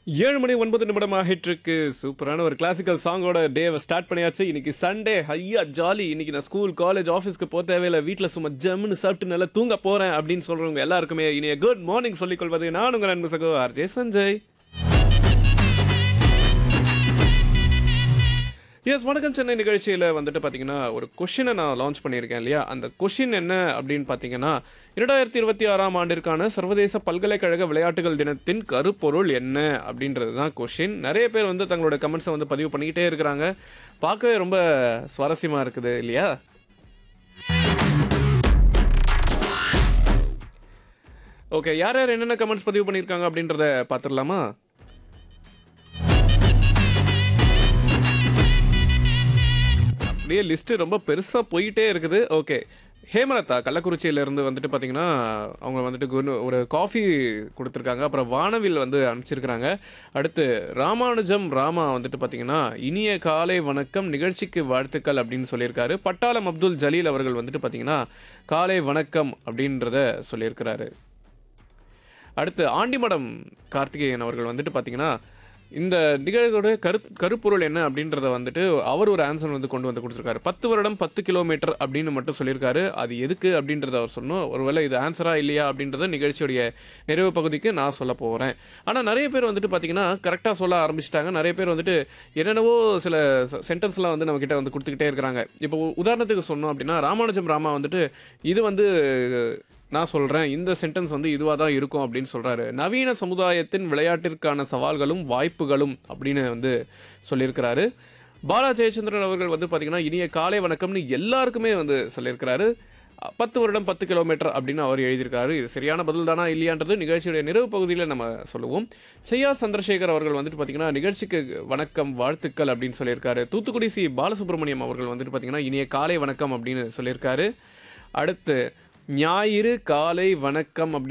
ஏழு மணி ஒன்பது நிமிடம் ஆகிட்டு இருக்கு சூப்பரான ஒரு கிளாசிக்கல் சாங்கோட டேவை ஸ்டார்ட் பண்ணியாச்சு இன்னைக்கு சண்டே ஐயா ஜாலி இன்னைக்கு நான் ஸ்கூல் காலேஜ் ஆஃபீஸ்க்கு போக தேவையில்லை வீட்டில் சும்மா ஜம்முன்னு சாப்பிட்டு நல்லா தூங்க போறேன் அப்படின்னு சொல்றவங்க எல்லாருக்குமே இனிய குட் மார்னிங் சொல்லிக் கொள்வது நான் உங்கள் நண்பு சகோ ஆர்ஜே சஞ்சய் எஸ் வணக்கம் சென்னை நிகழ்ச்சியில் வந்துட்டு பார்த்தீங்கன்னா ஒரு கொஷினை நான் லான்ச் பண்ணியிருக்கேன் இல்லையா அந்த கொஷின் என்ன அப்படின்னு பார்த்தீங்கன்னா இரண்டாயிரத்தி இருபத்தி ஆறாம் ஆண்டிற்கான சர்வதேச பல்கலைக்கழக விளையாட்டுகள் தினத்தின் கருப்பொருள் என்ன அப்படின்றது தான் கொஷின் நிறைய பேர் வந்து தங்களோட கமெண்ட்ஸை வந்து பதிவு பண்ணிக்கிட்டே இருக்கிறாங்க பார்க்கவே ரொம்ப சுவாரஸ்யமாக இருக்குது இல்லையா ஓகே யார் யார் என்னென்ன கமெண்ட்ஸ் பதிவு பண்ணியிருக்காங்க அப்படின்றத பார்த்துடலாமா அப்படியே லிஸ்ட்டு ரொம்ப பெருசாக போயிட்டே இருக்குது ஓகே ஹேமலதா கள்ளக்குறிச்சியிலேருந்து வந்துட்டு பார்த்தீங்கன்னா அவங்க வந்துட்டு குரு ஒரு காஃபி கொடுத்துருக்காங்க அப்புறம் வானவில் வந்து அனுப்பிச்சிருக்கிறாங்க அடுத்து ராமானுஜம் ராமா வந்துட்டு பார்த்தீங்கன்னா இனிய காலை வணக்கம் நிகழ்ச்சிக்கு வாழ்த்துக்கள் அப்படின்னு சொல்லியிருக்காரு பட்டாளம் அப்துல் ஜலீல் அவர்கள் வந்துட்டு பார்த்தீங்கன்னா காலை வணக்கம் அப்படின்றத சொல்லியிருக்கிறாரு அடுத்து ஆண்டிமடம் கார்த்திகேயன் அவர்கள் வந்துட்டு பார்த்தீங்கன்னா இந்த நிகழ்வோட கரு கருப்பொருள் என்ன அப்படின்றத வந்துட்டு அவர் ஒரு ஆன்சர் வந்து கொண்டு வந்து கொடுத்துருக்காரு பத்து வருடம் பத்து கிலோமீட்டர் அப்படின்னு மட்டும் சொல்லியிருக்காரு அது எதுக்கு அப்படின்றத அவர் சொன்னோம் ஒருவேளை இது ஆன்சரா இல்லையா அப்படின்றத நிகழ்ச்சியுடைய நிறைவு பகுதிக்கு நான் சொல்ல போகிறேன் ஆனால் நிறைய பேர் வந்துட்டு பார்த்தீங்கன்னா கரெக்டாக சொல்ல ஆரம்பிச்சிட்டாங்க நிறைய பேர் வந்துட்டு என்னென்னவோ சில சென்டென்ஸ்லாம் வந்து நம்மக்கிட்ட வந்து கொடுத்துக்கிட்டே இருக்கிறாங்க இப்போ உதாரணத்துக்கு சொன்னோம் அப்படின்னா ராமானுஜம் ராமா வந்துட்டு இது வந்து நான் சொல்கிறேன் இந்த சென்டென்ஸ் வந்து இதுவாக தான் இருக்கும் அப்படின்னு சொல்கிறாரு நவீன சமுதாயத்தின் விளையாட்டிற்கான சவால்களும் வாய்ப்புகளும் அப்படின்னு வந்து சொல்லியிருக்கிறாரு பாலா ஜெயச்சந்திரன் அவர்கள் வந்து பார்த்திங்கன்னா இனிய காலை வணக்கம்னு எல்லாருக்குமே வந்து சொல்லியிருக்கிறாரு பத்து வருடம் பத்து கிலோமீட்டர் அப்படின்னு அவர் எழுதியிருக்காரு இது சரியான பதில் தானா இல்லையான்றது நிகழ்ச்சியுடைய நிறைவு பகுதியில் நம்ம சொல்லுவோம் செய்யா சந்திரசேகர் அவர்கள் வந்துட்டு பார்த்தீங்கன்னா நிகழ்ச்சிக்கு வணக்கம் வாழ்த்துக்கள் அப்படின்னு சொல்லியிருக்காரு தூத்துக்குடி சி பாலசுப்ரமணியம் அவர்கள் வந்துட்டு பார்த்தீங்கன்னா இனிய காலை வணக்கம் அப்படின்னு சொல்லியிருக்காரு அடுத்து ஞாயிறு காலை வணக்கம் அப்படி